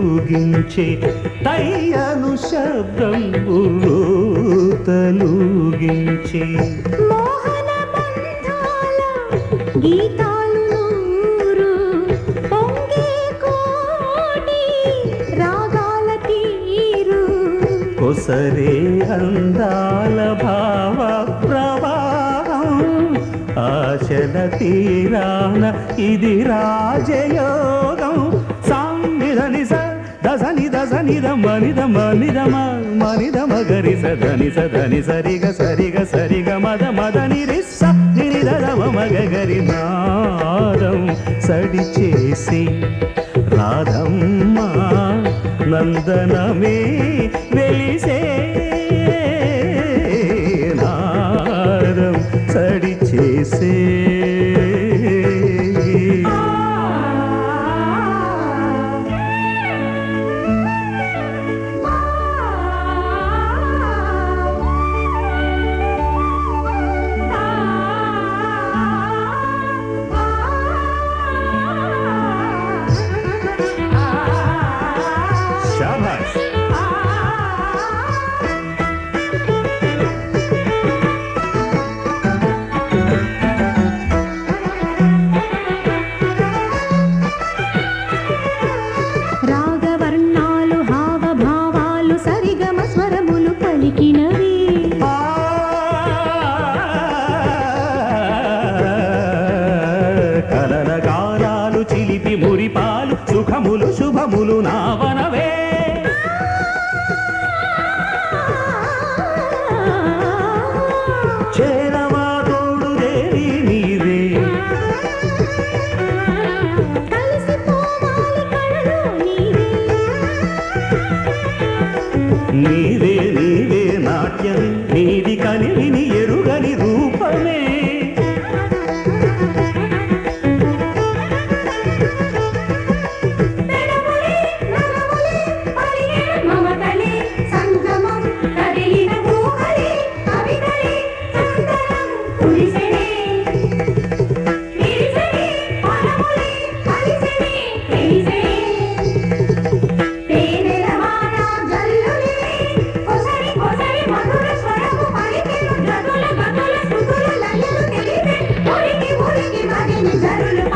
తలూగించే తయ్యను శబ్దం తలూగించే మోహన బంధాల గీతాలు నూరు పొంగే కోటి రాగాల తీరు కొసరే అందాల భావ ప్రవాహం ఆశల తీరాన ఇది రాజయోగం సాంవిధని స దసని దసని మనిద మనిద మనిద మగరి సదని సదని సరిగ సరిగ సరిగ మద మదని రిస్స నిరిద మగరి నాదం సడి చేసి రాధమ్మ నందనమే వెలిసే నాదం సడి చేసే శాబాష్ రాగవర్ణాలు హావభావాలు సరిగమ స్వరములు పలికినవి కలల కాలాలు చిలిపి మురిపాలు సుఖములు శుభములు నావనవే చేరవా తోడు దేవి నీరే కలిసిపోవాలి కళలు నీవే నీవే నీవే నాట్యం నీది కనివిని ఎరుగని రూపమే పెడములి నగములి పలిగే మమతలి సంగమం కదిలిన ఊహలి కవితలి చందనం కురిసెనే విరిసెనే పలములి కలిసెనే తెలిసెనే తేనెల వాన జల్లులి కొసరి కొసరి మధుర స్వరము పలికెను జతుల గతుల శృతుల లయలు తెలిసే ఉరికి ఉరికి మదిని జరులు